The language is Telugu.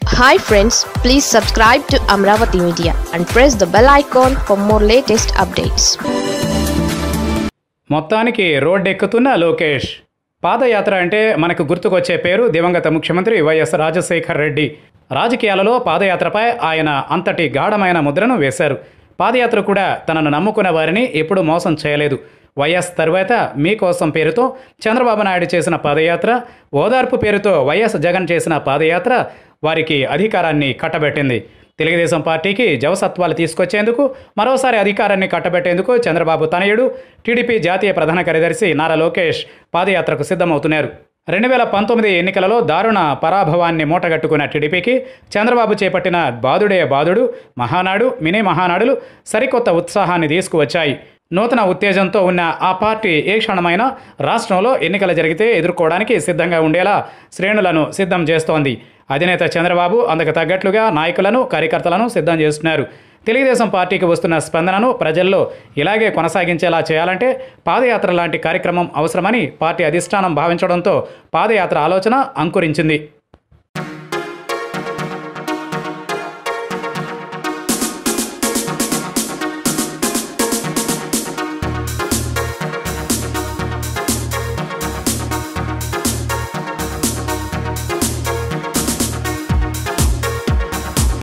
hi friends please subscribe to Amaravati media and press the bell icon for more latest updates మొత్తానికి రోడ్డెక్కుతున్న లోకేష్ పాదయాత్ర అంటే మనకు గుర్తుకొచ్చే పేరు దివంగత ముఖ్యమంత్రి వైఎస్ రాజశేఖర్ రెడ్డి రాజకీయాలలో పాదయాత్రపై ఆయన అంతటి గాఢమైన ముద్రను వేశారు పాదయాత్ర కూడా తనను నమ్ముకున్న వారిని ఎప్పుడూ మోసం చేయలేదు వైఎస్ తరువాత మీకోసం పేరుతో చంద్రబాబు నాయుడు చేసిన పాదయాత్ర ఓదార్పు పేరుతో వైఎస్ జగన్ చేసిన పాదయాత్ర వారికి అధికారాన్ని కట్టబెట్టింది తెలుగుదేశం పార్టీకి జవసత్వాలు తీసుకొచ్చేందుకు మరోసారి అధికారాన్ని కట్టబెట్టేందుకు చంద్రబాబు తనయుడు టీడీపీ జాతీయ ప్రధాన కార్యదర్శి నారా లోకేష్ పాదయాత్రకు సిద్ధమవుతున్నారు రెండు వేల పంతొమ్మిది ఎన్నికలలో దారుణ పరాభవాన్ని మూటగట్టుకున్న టీడీపీకి చంద్రబాబు చేపట్టిన బాదుడే బాదుడు మహానాడు మినీ మహానాడులు సరికొత్త ఉత్సాహాన్ని తీసుకువచ్చాయి నూతన ఉత్తేజంతో ఉన్న ఆ పార్టీ ఏ క్షణమైనా రాష్ట్రంలో ఎన్నికలు జరిగితే ఎదుర్కోవడానికి సిద్ధంగా ఉండేలా శ్రేణులను సిద్ధం చేస్తోంది అధినేత చంద్రబాబు అందుకు తగ్గట్లుగా నాయకులను కార్యకర్తలను సిద్ధం చేస్తున్నారు తెలుగుదేశం పార్టీకి వస్తున్న స్పందనను ప్రజల్లో ఇలాగే కొనసాగించేలా చేయాలంటే పాదయాత్ర లాంటి కార్యక్రమం అవసరమని పార్టీ అధిష్టానం భావించడంతో పాదయాత్ర ఆలోచన అంకురించింది